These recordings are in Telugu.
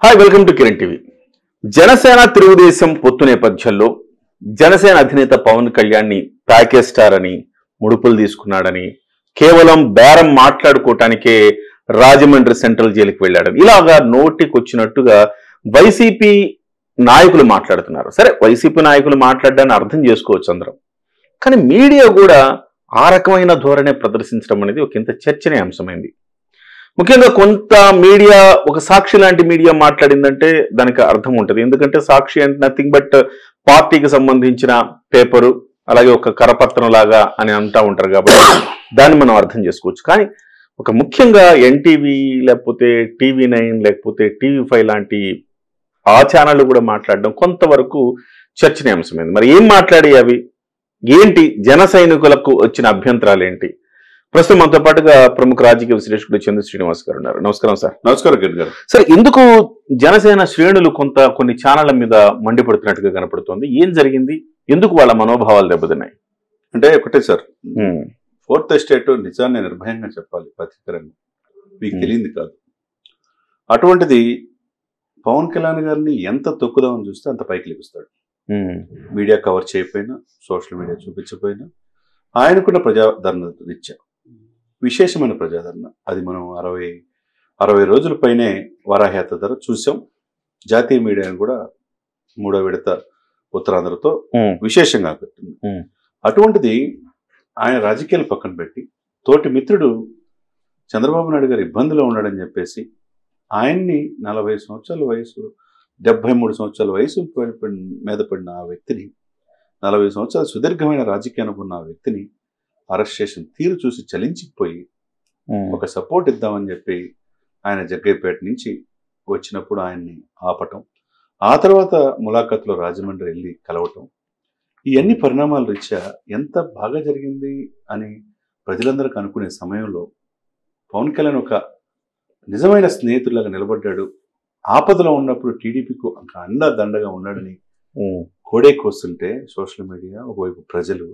Hi welcome to Kiran TV Janasena Telugu Desam పొత్తు నేపథ్యంలో జనసేన అధినేత పవన్ కళ్యాణ్ ని ప్యాకేజ్ స్టార్ అని ముడుపులు తీసుకున్నాడని కేవలం బేరం మాట్లాడుకోవటానికే రాజమండ్రి సెంట్రల్ జైలుకి వెళ్ళాడని ఇలాగా నోటికొచ్చినట్టుగా వైసీపీ నాయకులు మాట్లాడుతున్నారు సరే వైసీపీ నాయకులు మాట్లాడడాన్ని అర్థం చేసుకోవచ్చు అందరం కానీ మీడియా కూడా ఆ రకమైన ధోరణి ప్రదర్శించడం అనేది ఒక ఇంత చర్చనీయాంశమైంది ముఖ్యంగా కొంత మీడియా ఒక సాక్షి లాంటి మీడియా మాట్లాడిందంటే దానికి అర్థం ఉంటుంది ఎందుకంటే సాక్షి అంటే నథింగ్ బట్ పార్టీకి సంబంధించిన పేపరు అలాగే ఒక కరపత్రం లాగా అని అంటా ఉంటారు కాబట్టి దాన్ని మనం అర్థం చేసుకోవచ్చు కానీ ఒక ముఖ్యంగా ఎన్టీవీ లేకపోతే టీవీ నైన్ లేకపోతే టీవీ ఫైవ్ లాంటి ఆ ఛానళ్ళు కూడా మాట్లాడడం కొంతవరకు చర్చనీయాంశమైంది మరి ఏం మాట్లాడి అవి ఏంటి జన సైనికులకు వచ్చిన అభ్యంతరాలు ఏంటి ప్రస్తుతం మనతో పాటుగా ప్రముఖ రాజకీయ విశ్లేషకుడు చంద్ర శ్రీనివాస్ గారు ఉన్నారు నమస్కారం సార్ నమస్కారం కిరణ్ గారు సార్ ఎందుకు జనసేన శ్రేణులు కొంత కొన్ని ఛానళ్ల మీద మండిపడుతున్నట్టుగా కనపడుతోంది ఏం జరిగింది ఎందుకు వాళ్ళ మనోభావాలు దెబ్బతిన్నాయి అంటే ఒకటే సార్ ఫోర్త్ ఎస్టేట్ నిజాన్ని నిర్భయంగా చెప్పాలి పత్రికరంగా మీకు Hmm. తెలియంది కాదు అటువంటిది పవన్ కళ్యాణ్ గారిని ఎంత తొక్కుదామని చూస్తే అంత పైకి లెగుస్తాడు మీడియా కవర్ చేయకపోయినా సోషల్ మీడియా చూపించకపోయినా ఆయనకున్న ప్రజాదరణ రీత్యా విశేషమైన ప్రజాదరణ అది మనం అరవై అరవై రోజుల పైనే వరాహయాత్ర ధర చూసాం జాతీయ మీడియాను కూడా మూడో విడత ఉత్తరాంధ్రతో విశేషంగా పెట్టింది మ్మ్. అటువంటిది ఆయన రాజకీయాలు పక్కన పెట్టి తోటి మిత్రుడు చంద్రబాబు నాయుడు గారు ఇబ్బందిలో ఉన్నాడని చెప్పేసి ఆయన్ని నలభై సంవత్సరాల వయసు డెబ్బై మూడు సంవత్సరాల వయసు పడి- పడి- మీద పడిన ఆ వ్యక్తిని నలభై సంవత్సరాల సుదీర్ఘమైన రాజకీయ అనుభవం ఉన్న ఆ వ్యక్తిని అరెస్ట్ చేసిన తీరు చూసి చలించిపోయి ఒక సపోర్ట్ ఇద్దామని చెప్పి ఆయన జగ్గైపేట నుంచి వచ్చినప్పుడు ఆయన్ని ఆపటం ఆ తర్వాత ములాఖత్లో రాజమండ్రి వెళ్ళి కలవటం ఇవన్నీ పరిణామాల రీత్యా ఎంత బాగా జరిగింది అని ప్రజలందరికీ అనుకునే సమయంలో పవన్ కళ్యాణ్ ఒక నిజమైన స్నేహితులాగా నిలబడ్డాడు ఆపదలో ఉన్నప్పుడు టీడీపీకి ఒక అండ దండగా ఉన్నాడని కోడే కోస్తుంటే సోషల్ మీడియా ఒకవైపు ప్రజలు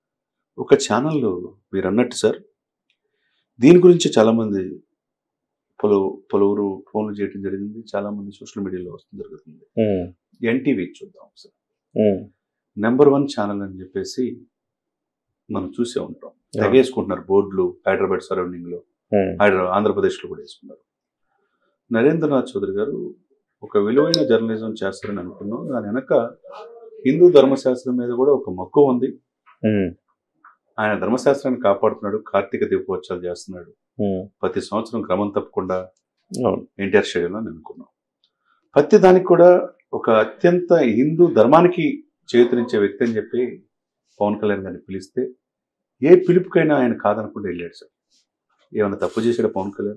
ఒక ఛానల్లో మీరు అన్నట్టు సార్ దీని గురించి చాలామంది పలు పలువురు ఫోన్లు చేయడం జరిగింది చాలామంది సోషల్ మీడియాలో వస్తుంది జరుగుతుంది ఎన్టీవీ చూద్దాం సార్ నెంబర్ వన్ ఛానల్ అని చెప్పేసి మనం చూసే ఉంటాం తెగేసుకుంటున్నారు బోర్డులు హైదరాబాద్ సరౌండింగ్లో హైదరాబాద్ ఆంధ్రప్రదేశ్లో కూడా వేసుకున్నారు నరేంద్రనాథ్ చౌదరి గారు ఒక విలువైన జర్నలిజం చేస్తారని అనుకున్నాం దాని వెనక హిందూ ధర్మశాస్త్రం మీద కూడా ఒక మక్కువ ఉంది ఆయన ధర్మశాస్త్రాన్ని కాపాడుతున్నాడు కార్తీక దీపోత్సవాలు చేస్తున్నాడు ప్రతి సంవత్సరం క్రమం తప్పకుండా ఎన్టీఆర్ స్టేడియంలో అని అనుకున్నాం ప్రతి దానికి కూడా ఒక అత్యంత హిందూ ధర్మానికి చేతునిచ్చే వ్యక్తి అని చెప్పి పవన్ కళ్యాణ్ గారిని పిలిస్తే ఏ పిలుపుకైనా ఆయన కాదనకుండా వెళ్ళాడు సార్ ఏమైనా తప్పు చేశాడు పవన్ కళ్యాణ్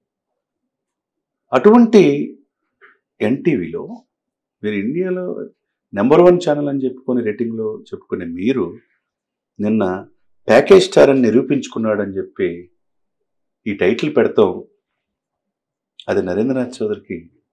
అటువంటి ఎన్టీవీలో మీరు ఇండియాలో నెంబర్ వన్ ఛానల్ అని చెప్పుకొని రేటింగ్లో చెప్పుకునే మీరు నిన్న ప్యాకేజ్ స్టార్ అని నిరూపించుకున్నాడని చెప్పి ఈ టైటిల్ పెడతాం అది నరేంద్రనాథ్ చౌదరికి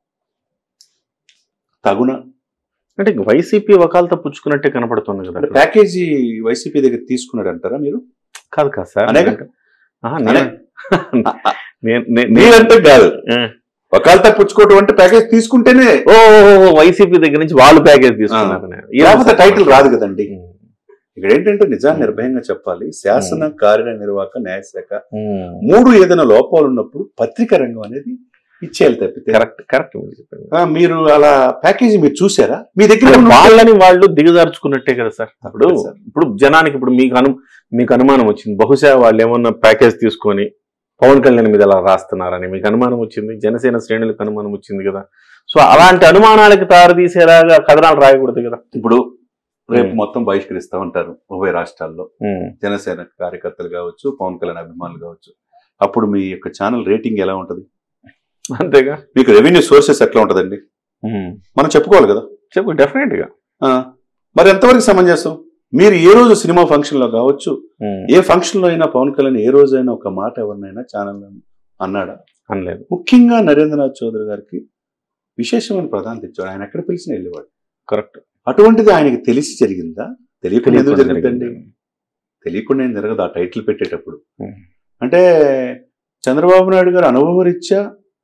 తగున అంటే వైసీపీ వకాలతో పుచ్చుకున్నట్టే కనపడుతుంది కదా అంటే అక్కడ. ప్యాకేజీ వైసీపీ దగ్గర తీసుకున్నాడు అంటారా మీరు కాదు కాదు సార్ అనేగా? ఆహా, నేను- నేను- నేను- మీరంటే కాదు ఆ. ఒకళ్ళతో పుచ్చుకోవటం అంటే ప్యాకేజ్ తీసుకుంటేనే ఓ ఓ, ఓ, వైసీపీ దగ్గర నుంచి వాళ్ళు ప్యాకేజ్ తీసుకున్నారు నేను. లేకపోతే టైటిల్ రాదు కదండి ఉమ్. ఇక్కడ ఏంటంటే నిజాన్ని నిర్భయంగా చెప్పాలి శాసన కార్యనిర్వాహక న్యాయశాఖ ఉమ్. మూడు ఏదైనా లోపాలు ఉన్నప్పుడు పత్రికా రంగం అనేది ఇచ్చేయాలి తప్పితే కరెక్ట్ కరెక్ట్ మీరు చెప్పింది. ఆ, మీరు అలా ప్యాకేజీ మీరు చూసారా మీ దగ్గర అంటే ఉన్న- వాళ్ళని వాళ్ళు దిగజార్చుకున్నట్టే కదా సార్ ఇప్పుడు సార్. ఇప్పుడు జనానికి ఇప్పుడు మీకు అను మీకు అనుమానం వచ్చింది బహుశా వాళ్ళు ఏమన్నా ప్యాకేజ్ తీసుకొని పవన్ కళ్యాణ్ మీద అలా రాస్తున్నారని మీకు అనుమానం వచ్చింది జనసేన శ్రేణులకు అనుమానం వచ్చింది కదా సో అలాంటి అనుమానాలకు తారదీసేలాగా కథనాలు రాయకూడదు కదా ఇప్పుడు రేపు ఉమ్. మొత్తం బహిష్కరిస్తా ఉంటారు ఉభయ రాష్ట్రాల్లో ఉమ్. జనసేన కార్యకర్తలు కావచ్చు పవన్ కళ్యాణ్ అభిమానులు కావచ్చు అప్పుడు మీ యొక్క ఛానల్ రేటింగ్ ఎలా ఉంటది అంతేగా మీకు రెవెన్యూ సోర్సెస్ ఎట్లా ఉంటదండి ఉమ్. మనం చెప్పుకోవాలి కదా చెప్పు డెఫినెట్ గా ఆ, మరి ఎంతవరకు సమంజసం మీరు ఏ రోజు సినిమా ఫంక్షన్ లో కావచ్చు ఉమ్. ఏ ఫంక్షన్ లో అయినా పవన్ కళ్యాణ్ ఏ రోజైనా ఒక మాట ఎవరినైనా ఛానల్ అన్నాడా అనలేదు ముఖ్యంగా నరేంద్రనాథ్ చౌదరి గారికి విశేషమైన ప్రాధాన్యత ఇచ్చాడు ఆయన ఎక్కడ పిలిచినా వెళ్ళేవాడు కరెక్ట్ అటువంటిది ఆయనకి తెలిసి జరిగిందా తెలియకుండా ఎందుకు తెలియకుండా జరిగిందండి జరిగింది. తెలియకుండా ఏం జరగదు ఆ టైటిల్ పెట్టేటప్పుడు ఉమ్. అంటే చంద్రబాబు నాయుడు గారు అనుభవరీత్యా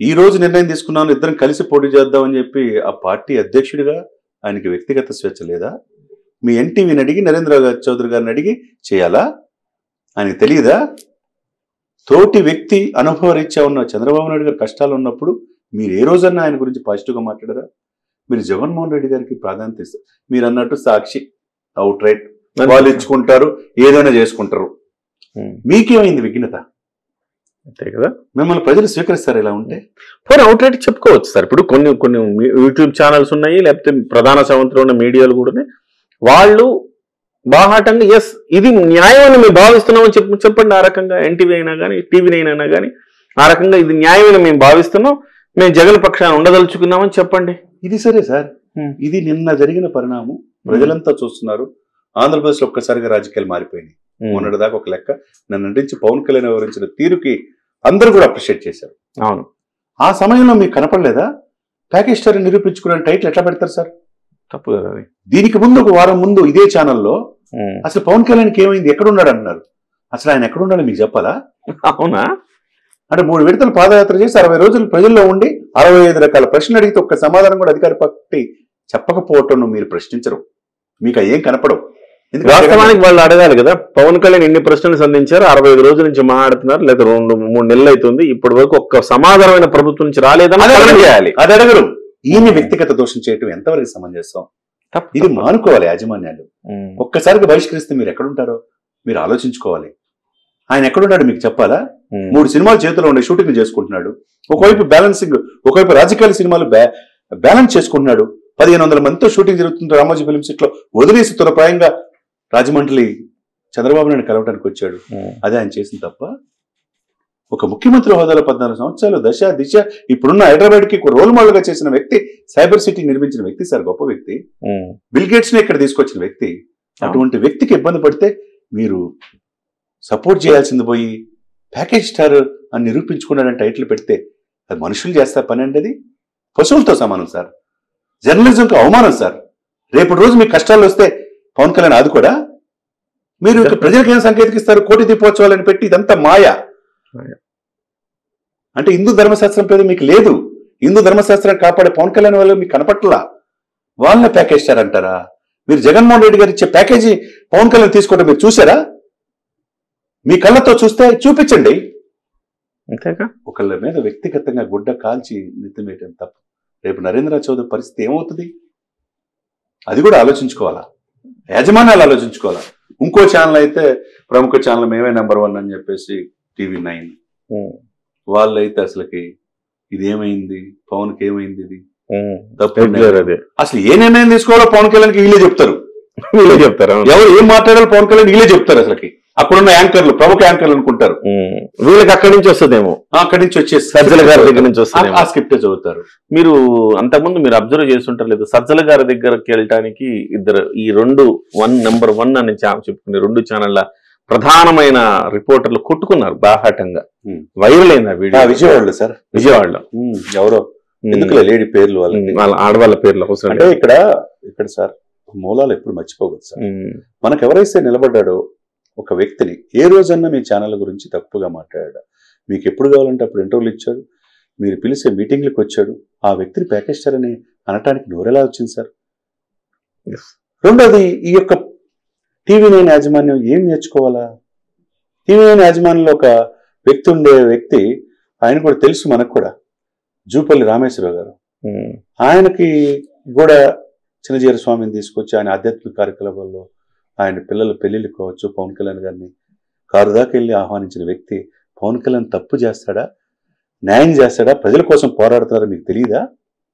ఈ రోజు నిర్ణయం తీసుకున్నాను ఇద్దరం కలిసి పోటీ చేద్దామని చెప్పి ఆ పార్టీ అధ్యక్షుడిగా ఆయనకి వ్యక్తిగత స్వేచ్ఛ లేదా మీ ఎన్టీవీని అడిగి నరేంద్ర గారి చౌదరి గారిని అడిగి చేయాలా ఆయనకి తెలియదా తోటి వ్యక్తి అనుభవరీత్యా ఉన్న చంద్రబాబు నాయుడు గారు కష్టాలు ఉన్నప్పుడు మీరు ఏ రోజన్నా ఆయన గురించి పాజిటివ్గా మాట్లాడరా మీరు జగన్మోహన్ రెడ్డి గారికి ప్రాధాన్యత ఇస్తారు మీరు అన్నట్టు సాక్షి అవుట్ రైట్ వాళ్ళు ఇచ్చుకుంటారు ఏదైనా చేసుకుంటారు ఉమ్. మీకేమైంది విఘ్నత అంతే కదా మిమ్మల్ని ప్రజలు స్వీకరిస్తారు ఇలా ఉంటే పోనీ అవుట్ రైట్ చెప్పుకోవచ్చు సార్ ఇప్పుడు కొన్ని కొన్ని యూట్యూబ్ ఛానల్స్ ఉన్నాయి లేకపోతే ప్రధాన సంవత్సరం ఉన్న మీడియాలు కూడా ఉన్నాయి వాళ్ళు బాహాటంగా ఎస్ ఇది న్యాయం అని మేము భావిస్తున్నామని చెప్పు చెప్పండి ఆ రకంగా ఎన్టీవీ అయినా కానీ టీవీ అయినా కానీ ఆ రకంగా ఇది న్యాయమని మేము భావిస్తున్నాం మేము జగన్ పక్షాన ఉండదలుచుకున్నామని చెప్పండి ఇది సరే సార్ Hmm. ఇది నిన్న జరిగిన పరిణామం ప్రజలంతా చూస్తున్నారు ఆంధ్రప్రదేశ్ లో ఒక్కసారిగా రాజకీయాలు మారిపోయినాయి మొన్నటిదాకా ఒక లెక్క నన్ను నటించి పవన్ కళ్యాణ్ వివరించిన తీరుకి అందరూ కూడా అప్రిషియేట్ చేశారు అవును ఆ సమయంలో మీకు కనపడలేదా ప్యాకేజ్ స్టార్ నిరూపించుకునే టైటిల్ ఎట్లా పెడతారు సార్ తప్పు కదా అది దీనికి ముందు ఒక వారం ముందు ఇదే ఛానల్లో ఉమ్. అసలు పవన్ కళ్యాణ్కి ఏమైంది ఎక్కడున్నాడు అన్నారు అసలు ఆయన ఎక్కడున్నాడో మీకు చెప్పాలా అవునా అంటే మూడు విడతలు పాదయాత్ర చేసి అరవై రోజులు ప్రజల్లో ఉండి అరవై ఐదు రకాల ప్రశ్నలు అడిగితే ఒక్క సమాధానం కూడా అధికార పార్టీ చెప్పకపోవటం మీరు ప్రశ్నించరు మీకు అవి ఏం కనపడవు ఎందుకంటే వాస్తవానికి వాళ్ళు అడగాలి కదా పవన్ కళ్యాణ్ ఎన్ని ప్రశ్నలు సంధించారు అరవై ఐదు రోజుల నుంచి మాట్లాడుతున్నారు లేదా రెండు మూడు నెలలు అవుతుంది ఇప్పటి వరకు ఒక్క సమాధానమైన ప్రభుత్వం నుంచి రాలేదని అదే ప్రకటన చేయాలి అది అడగరు ఈయన వ్యక్తిగత దోషం చేయటం ఎంతవరకు సమంజసం తప్పు. ఇది మానుకోవాలి యాజమాన్యాలు ఉమ్. ఒక్కసారిగా బహిష్కరిస్తే మీరు ఎక్కడుంటారో మీరు ఆలోచించుకోవాలి ఆయన ఎక్కడున్నాడు మీకు చెప్పాలా ఉమ్. మూడు సినిమాలు చేతిలో ఉండే షూటింగ్ చేసుకుంటున్నాడు ఒకవైపు బ్యాలెన్సింగ్ ఒకవైపు రాజకీయాల సినిమాలు బ్యా- బ్యాలెన్స్ చేసుకుంటున్నాడు పదిహేను వందల మందితో షూటింగ్ జరుగుతుంది రామోజీ ఫిలిం సిట్ లో వదిలేసి తురప్రాయంగా రాజమండ్రి చంద్రబాబు నాయుడు కలవడానికి వచ్చాడు ఉమ్. అదే ఆయన చేసిన తప్ప ఒక ముఖ్యమంత్రి హోదాలో పద్నాలుగు సంవత్సరాలు దశ దిశ ఇప్పుడున్న హైదరాబాద్ కి రోల్ మోడల్ గా చేసిన వ్యక్తి సైబర్ సిటీ నిర్మించిన వ్యక్తి సార్ గొప్ప వ్యక్తి ఉమ్. బిల్ గేట్స్ ని ఇక్కడ తీసుకొచ్చిన వ్యక్తి అటువంటి వ్యక్తికి ఇబ్బంది పడితే మీరు సపోర్ట్ చేయాల్సింది పోయి ప్యాకేజ్ స్టార్ అని నిరూపించుకున్నాడని టైటిల్ పెడితే అది మనుషులు చేస్తారు పని అండి అది పశువులతో సమానం సార్ జర్నలిజంకి అవమానం సార్ రేపటి రోజు మీకు కష్టాలు వస్తే పవన్ కళ్యాణ్ ఆదుకోడా మీరు ఇక ప్రజలకు ఏం సంకేతం ఇస్తారు కోటి దీపోత్సవాలని పెట్టి ఇదంతా మాయ మాయ. అంటే హిందూ ధర్మశాస్త్రం పేరు మీకు లేదు హిందూ ధర్మశాస్త్రాన్ని కాపాడే పవన్ కళ్యాణ్ వాళ్ళు మీకు కనపట్లా వాళ్ళని ప్యాకేజ్ స్టార్ అంటారా మీరు జగన్మోహన్ రెడ్డి గారు ఇచ్చే ప్యాకేజీ పవన్ కళ్యాణ్ తీసుకోవడం మీరు చూసారా మీ కళ్ళతో చూస్తే చూపించండి అంతేగా ఒకళ్ళ మీద వ్యక్తిగతంగా గుడ్డ కాల్చి నెత్తిమేయటం తప్ప రేపు నరేంద్ర చౌదరి పరిస్థితి ఏమవుతుంది అది కూడా ఆలోచించుకోవాలా యాజమాన్యాలు ఆలోచించుకోవాలా ఇంకో ఛానల్ అయితే ప్రముఖ ఛానల్ మేమే నెంబర్ వన్ అని చెప్పేసి టీవీ నైన్ ఉమ్. వాళ్ళైతే అసలుకి ఇది ఏమైంది పవన్కి ఏమైంది ఇది ఉమ్. తప్పు రెగ్యులర్ అదే అసలు ఏ నిర్ణయం తీసుకోవాలో పవన్ కళ్యాణ్కి వీళ్ళే చెప్తారు వీళ్ళే చెప్తారు అవును. ఎవరు ఏం మాట్లాడాలో పవన్ కళ్యాణ్ వీళ్ళే చెప్తారు అసలుకి అక్కడున్న యాంకర్లు ప్రముఖ యాంకర్లు అనుకుంటారు ఉమ్. వీళ్ళకి అక్కడి నుంచి వస్తుందేమో ఆ, అక్కడి నుంచి వచ్చేసి సజ్జల గారి దగ్గర నుంచి ఆ- వస్తుందేమో ఆ స్క్రిప్టే చదువుతారు మీరు అంతకుముందు మీరు అబ్జర్వ్ చేస్తుంటారు లేదు సజ్జల గారి దగ్గరికి వెళ్ళటానికి ఇద్దరు ఈ రెండు వన్ నెంబర్ వన్ అని చా- చెప్పుకునే రెండు ఛానళ్ళ ప్రధానమైన రిపోర్టర్లు కొట్టుకున్నారు బాహాటంగా Hmm. వైరల్ అయింది ఆ ఆ, వీడియో విజయవాడలో సార్ విజయవాడలో ఉమ్, ఎవరో Hmm. ఎందుకులే లేడీ పేర్లు Hmm. వాళ్ళకి వాళ్ళ ఆడవాళ్ళ పేర్లు అవసరం అంటే లేదు. ఇక్కడ ఇక్కడ సార్ మూలాలు ఎప్పుడు మర్చిపోకూడదు సార్ Hmm. మనకు ఎవరైతే నిలబడ్డాడో ఒక వ్యక్తిని ఏ రోజన్నా మీ ఛానల్ గురించి తప్పుగా మాట్లాడాడు మీకు ఎప్పుడు కావాలంటే అప్పుడు ఇంటర్వ్యూలు ఇచ్చాడు మీరు పిలిచే మీటింగ్లకు వచ్చాడు ఆ వ్యక్తిని ప్యాకేజ్ స్టార్ అని అనటానికి నోరెలా వచ్చింది సార్ Yes. రెండోది ఈ యొక్క టీవీ నైన్ యాజమాన్యం ఏం నేర్చుకోవాలా టీవీ నైన్ యాజమాన్యంలో ఒక వ్యక్తి ఉండే వ్యక్తి ఆయన కూడా తెలుసు మనకు కూడా జూపల్లి రామేశ్వరరావు గారు Hmm. ఆయనకి కూడా చిన్నజీర స్వామిని తీసుకొచ్చి ఆయన ఆధ్యాత్మిక కార్యకలాపాల్లో ఆయన పిల్లల పెళ్లిళ్ళు కావచ్చు పవన్ కళ్యాణ్ గారిని కారు దాకా వెళ్ళి ఆహ్వానించిన వ్యక్తి పవన్ కళ్యాణ్ తప్పు చేస్తాడా న్యాయం చేస్తాడా ప్రజల కోసం పోరాడుతారా మీకు తెలియదా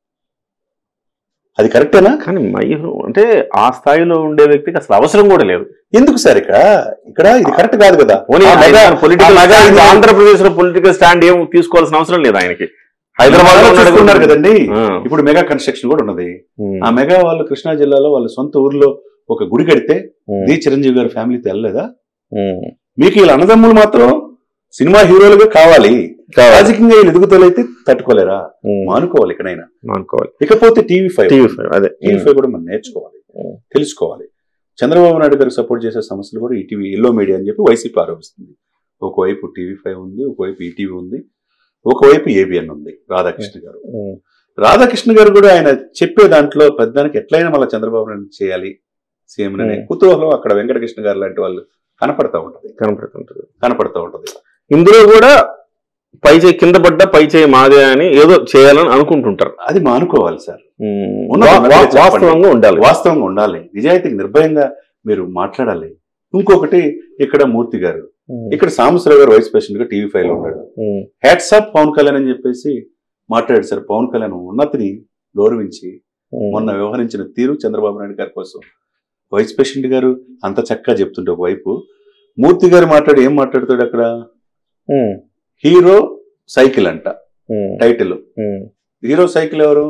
అది కరెక్టేనా కానీ మయూరు అంటే ఆ స్థాయిలో ఉండే వ్యక్తికి అసలు అవసరం కూడా లేదు ఎందుకు సార్ ఇక్కడ ఇక్కడ ఇది కరెక్ట్ కాదు కదా పోనీ ఆ మెగా- పొలిటికల్ ఆ మెగా ఇది- ఆంధ్రప్రదేశ్ లో పొలిటికల్ స్టాండ్ ఏం తీసుకోవాల్సిన అవసరం లేదు ఆయనకి హైదరాబాద్ లో ఉన్నాడు చూస్తున్నారు కదండి ఆ. ఇప్పుడు మెగా కన్స్ట్రక్షన్ కూడా ఉన్నది ఉమ్. ఆ మెగా వాళ్ళు కృష్ణా జిల్లాలో వాళ్ళ సొంత ఊర్లో ఒక గుడి కడితే ఉమ్. ది చిరంజీవి గారి ఫ్యామిలీతో వెళ్ళలేదా ఉమ్. మీకు వీళ్ళ అన్నదమ్ములు మాత్రం సినిమా హీరోలుగా కావాలి కావాలి. రాజకీయంగా వీళ్ళు ఎదుగుదలైతే తట్టుకోలేరా ఉమ్. మానుకోవాలి ఎక్కడైనా అనుకోవాలి ఇకపోతే టీవీ ఫైవ్ టీవీ ఫైవ్ అదే టీవీ ఫైవ్ కూడా మనం నేర్చుకోవాలి ఉమ్. తెలుసుకోవాలి చంద్రబాబు నాయుడు గారికి సపోర్ట్ చేసే సమస్యలు కూడా ఈటీవీ ఎల్లో మీడియా అని చెప్పి వైసీపీ ఆరోపిస్తుంది ఒకవైపు టీవీ ఫైవ్ ఉంది ఒకవైపు ఈటీవీ ఉంది ఒకవైపు ఏబిఎన్ ఉంది రాధాకృష్ణ గారు ఉమ్, రాధాకృష్ణ గారు కూడా ఆయన చెప్పే దాంట్లో పెద్దానికి ఎట్లయినా మళ్ళీ చంద్రబాబు నాయుడు చేయాలి సీఎం అనే Hmm. కుతూహలం అక్కడ వెంకటకృష్ణ గారు లాంటి వాళ్ళు కనపడతా ఉంటది కనపడుతుంటది కనపడతా ఉంటది ఇందులో కూడా పై చేయి కింద పడ్డ పై చేయి మాదే అని ఏదో చేయాలని అనుకుంటుంటారు అది మానుకోవాలి సార్ ఉమ్, ఉన్నది వా- ఉన్నట్టుగా వా- చెప్పండి. వాస్తవంగా ఉండాలి వాస్తవంగా ఉండాలి నిజాయితీకి నిర్భయంగా మీరు మాట్లాడాలి ఇంకొకటి ఇక్కడ మూర్తి గారు ఉమ్, ఇక్కడ సాంబశ్వరరావు గారు వైస్ ప్రెసిడెంట్ గా టీవీ ఫైవ్ లో ఉన్నాడు ఉమ్, హ్యాట్స్ ఆఫ్ పవన్ కళ్యాణ్ అని చెప్పేసి మాట్లాడాడు సార్ పవన్ కళ్యాణ్ ఉన్నతిని గౌరవించి ఉమ్, మొన్న వ్యవహరించిన తీరు చంద్రబాబు నాయుడు గారి కోసం వైస్ ప్రెసిడెంట్ గారు అంత చక్కగా చెప్తుంటే ఒకవైపు మూర్తి గారు మాట్లాడి ఏం మాట్లాడుతాడు అక్కడ ఉమ్, హీరో సైకిల్ అంట ఉమ్, టైటిల్ ఉమ్. హీరో సైకిల్ ఎవరు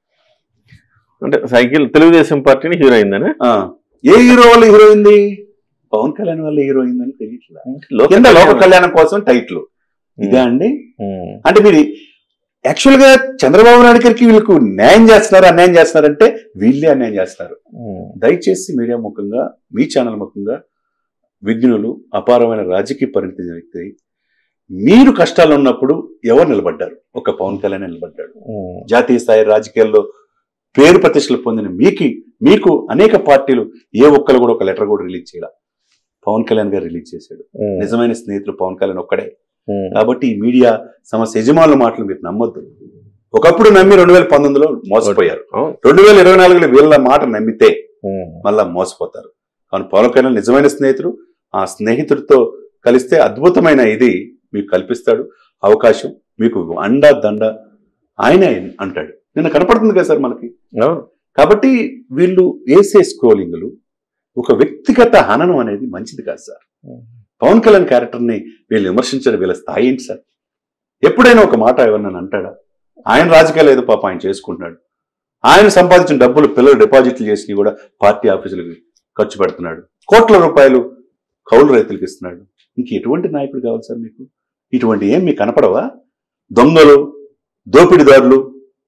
అంటే సైకిల్ తెలుగుదేశం పార్టీని హీరో అయిందని ఆ, ఏ హీరో వల్ల హీరో అయింది పవన్ కళ్యాణ్ వల్ల హీరో అయిందని తెలియట్లేదు కింద లోక కళ్యాణం కోసం టైటిల్ ఇదా అండి ఉమ్, అంటే మీరు యాక్చువల్ గా చంద్రబాబు నాయుడు గారికి వీళ్ళకు న్యాయం చేస్తున్నారు అన్యాయం చేస్తున్నారంటే వీళ్ళే అన్యాయం చేస్తారు ఉమ్, దయచేసి మీడియా ముఖంగా మీ ఛానల్ ముఖంగా విఘ్నులు అపారమైన రాజకీయ పరిణితి వ్యక్తి మీరు కష్టాలు ఉన్నప్పుడు ఎవరు నిలబడ్డారు ఒక పవన్ కళ్యాణ్ నిలబడ్డాడు ఉమ్, జాతీయ స్థాయి రాజకీయాల్లో పేరు ప్రతిష్టలు పొందిన మీకు మీకు అనేక పార్టీలు ఏ ఒక్కరు కూడా ఒక లెటర్ కూడా రిలీజ్ చేయాల పవన్ కళ్యాణ్ గారు రిలీజ్ చేశాడు ఉమ్, నిజమైన స్నేహితులు పవన్ కళ్యాణ్ ఒక్కడే ఉమ్, కాబట్టి ఈ మీడియా సమస్య యజమానుల మాటలు మీరు నమ్మొద్దు ఒకప్పుడు నమ్మి రెండు వేల పంతొమ్మిదిలో మోసపోయారు అవును. రెండు వేల ఇరవై నాలుగులో వీళ్ళ మాట నమ్మితే ఉమ్, మళ్ళా మోసపోతారు కానీ పవన్ కళ్యాణ్ నిజమైన స్నేహితుడు ఆ స్నేహితుడితో కలిస్తే అద్భుతమైన ఇది మీకు కల్పిస్తాడు అవకాశం మీకు అండ దండ ఆయనే అంటాడు నిన్న కనపడుతుంది కదా సార్ మనకి అవును కాబట్టి వీళ్ళు వేసే స్క్రోలింగ్లు ఒక వ్యక్తిగత హననం అనేది మంచిది కాదు సార్ ఉమ్, పవన్ కళ్యాణ్ క్యారెక్టర్ని వీళ్ళు విమర్శించడం వీళ్ళ స్థాయి ఏంటి సార్ ఎప్పుడైనా ఒక మాట ఎవరినైనా అంటాడా ఆయన రాజకీయాలు ఏదో పాప ఆయన చేసుకుంటున్నాడు ఆయన సంపాదించిన డబ్బులు పిల్లలు డిపాజిట్లు చేసి కూడా పార్టీ ఆఫీసులకు ఖర్చు పెడుతున్నాడు కోట్ల రూపాయలు కౌలు రైతులకు ఇస్తున్నాడు ఇంక ఎటువంటి నాయకుడు కావాలి సార్ మీకు ఇటువంటి ఏం మీకు కనపడవా దొంగలు దోపిడీదారులు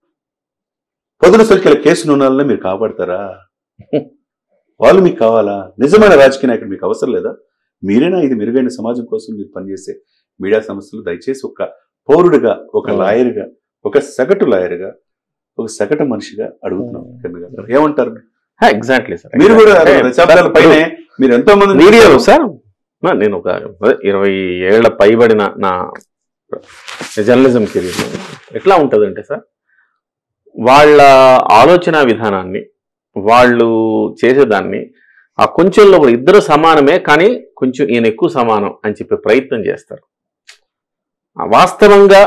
పొదుల సంఖ్యల కేసు నూనెలను మీరు కాపాడతారా వాళ్ళు మీకు కావాలా నిజమైన రాజకీయ నాయకుడు మీకు అవసరం లేదా మీరేనా ఇది మెరుగైన సమాజం కోసం మీరు పనిచేసే మీడియా సంస్థలు దయచేసి ఒక పౌరుడిగా ఒక లాయర్గా ఒక సగటు లాయర్గా ఒక సగటు మనిషిగా అడుగుతున్నాం కిరణ్ గారు. ఏమంటారు ఎగ్జాక్ట్లీ సార్ మీరు కూడా దశాబ్దాల పైనే మీరు ఎంతో మంది మీడియాలో సార్ నా- నేను ఒక అదే ఇరవై ఏళ్ల పైబడిన నా జర్నలిజం కెరీర్ ఎట్లా ఉంటుందంటే సార్ వాళ్ళ ఆలోచన విధానాన్ని వాళ్ళు చేసేదాన్ని ఆ కొంచెంలో కూడా ఇద్దరు సమానమే కానీ కొంచెం ఈయన ఎక్కువ సమానం అని చెప్పే ప్రయత్నం చేస్తారు ఆ వాస్తవంగా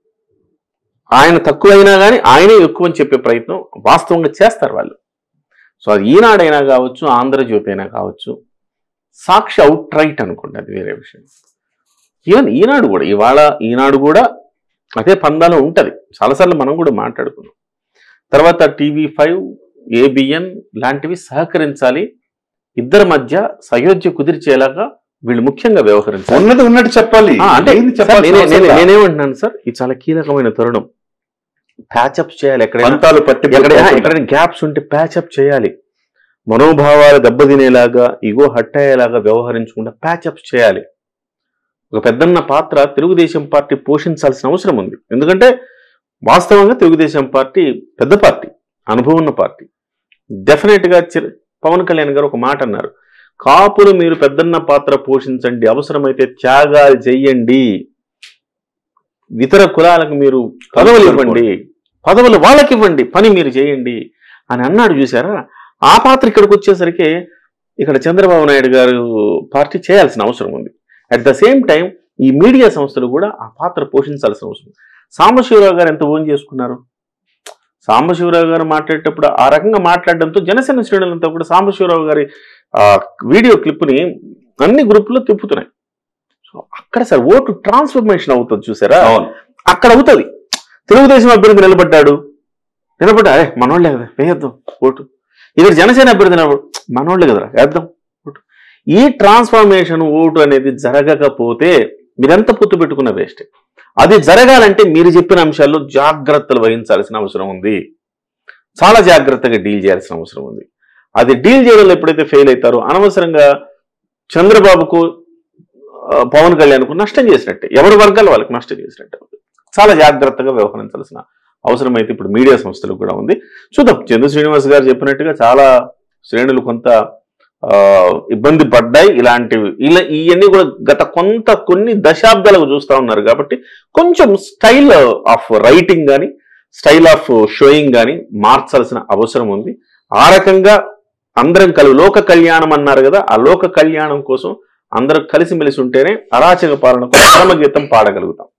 ఆయన తక్కువైనా కానీ ఆయనే ఎక్కువ అని చెప్పే ప్రయత్నం వాస్తవంగా చేస్తారు వాళ్ళు సో అది ఈనాడైనా కావచ్చు ఆంధ్రజ్యోతి అయినా కావచ్చు సాక్షి అవుట్ రైట్ అనుకోండి అది వేరే విషయం ఈవెన్ ఈనాడు కూడా ఇవాళ ఈనాడు కూడా అదే పందాలో ఉంటుంది చాలాసార్లు మనం కూడా మాట్లాడుకున్నాం తర్వాత టీవీ ఫైవ్ ఏబిఎన్ లాంటివి సహకరించాలి ఇద్దరి మధ్య సయోధ్య కుదిర్చేలాగా వీళ్ళు ముఖ్యంగా వ్యవహరించాలి ఉన్నది ఉన్నట్టు చెప్పాలి ఆ, అంటే ఏంది సార్, చెప్పాల్సిన నేనే- అవసరం నేనే- లేదు. నేనేమంటున్నాను సార్ ఇది చాలా కీలకమైన తరుణం ప్యాచప్ చేయాలి ఎక్కడైనా పంతాలు పట్టి ఎక్కడైనా ఎక్కడైనా గ్యాప్స్ ఉంటే ప్యాచప్ చేయాలి మనోభావాలు దెబ్బతినేలాగా ఇగో హట్ అయ్యేలాగా వ్యవహరించకుండా ప్యాచప్ చేయాలి ఒక పెద్దన్న పాత్ర తెలుగుదేశం పార్టీ పోషించాల్సిన అవసరం ఉంది ఎందుకంటే వాస్తవంగా తెలుగుదేశం పార్టీ పెద్ద పార్టీ అనుభవం ఉన్న పార్టీ డెఫినెట్ గా చిర- పవన్ కళ్యాణ్ గారు ఒక మాట అన్నారు కాపులు మీరు పెద్దన్న పాత్ర పోషించండి అవసరమైతే త్యాగాలు చెయ్యండి ఇతర కులాలకు మీరు పదవులు ఇవ్వండి పదవులు వాళ్ళకి ఇవ్వండి పని మీరు చేయండి అని అన్నాడు చూసారా ఆ పాత్ర ఇక్కడికి వచ్చేసరికి ఇక్కడ చంద్రబాబు నాయుడు గారు పార్టీ చేయాల్సిన అవసరం ఉంది అట్ ద సేమ్ టైం ఈ మీడియా సంస్థలు కూడా ఆ పాత్ర పోషించాల్సిన అవసరం ఉంది సాంబశివరావు గారు ఎంత ఓన్ చేసుకున్నారు సాంబశివరావు గారు మాట్లాడేటప్పుడు ఆ రకంగా మాట్లాడడంతో జనసేన శ్రేణులంతా కూడా సాంబశివరావు గారి ఆ వీడియో క్లిప్ని అన్ని గ్రూపుల్లో తిప్పుతున్నాయి సో అక్కడ సార్ ఓటు ట్రాన్స్ఫర్మేషన్ అవుతుంది చూసారా అవును అక్కడ అవుతుంది తెలుగుదేశం అభ్యర్థి నిలబడ్డాడు నిలబడ్డా "ఏ, మనోళ్ళే కదా వేయద్దాం ఓటు ఇక్కడ జనసేన అభ్యర్థి నిలబడు మనోళ్ళే కదరా వేద్దాం ఓటు ఈ ట్రాన్స్ఫర్మేషన్ ఓటు అనేది జరగకపోతే మీరెంత పొత్తు పెట్టుకున్న వేస్ట్ అది జరగాలంటే మీరు చెప్పిన అంశాల్లో జాగ్రత్తలు వహించాల్సిన అవసరం ఉంది చాలా జాగ్రత్తగా డీల్ చేయాల్సిన అవసరం ఉంది అది డీల్ చేయడంలో ఎప్పుడైతే ఫెయిల్ అవుతారో అనవసరంగా చంద్రబాబుకు ఆ, పవన్ కళ్యాణ్కు నష్టం చేసినట్టే ఎవరి వర్గాలు వాళ్ళకి నష్టం చేసినట్టే చాలా జాగ్రత్తగా వ్యవహరించాల్సిన అవసరం అయితే ఇప్పుడు మీడియా సంస్థలకు కూడా ఉంది చూద్దాం చంద్ర శ్రీనివాస్ గారు చెప్పినట్టుగా చాలా శ్రేణులు కొంత ఆ, ఇబ్బంది పడ్డాయి ఇలాంటివి ఇలా ఇవన్నీ కూడా గత కొంత కొన్ని దశాబ్దాలకు చూస్తా ఉన్నారు కాబట్టి కొంచెం స్టైల్ ఆఫ్ రైటింగ్ కానీ స్టైల్ ఆఫ్ షోయింగ్ కానీ మార్చాల్సిన అవసరం ఉంది ఆ రకంగా అందరం కలు లోక కళ్యాణం అన్నారు కదా ఆ లోక కళ్యాణం కోసం అందరూ కలిసిమెలిసి ఉంటేనే అరాచక పాలనకు పరమగీతం పాడగలుగుతాం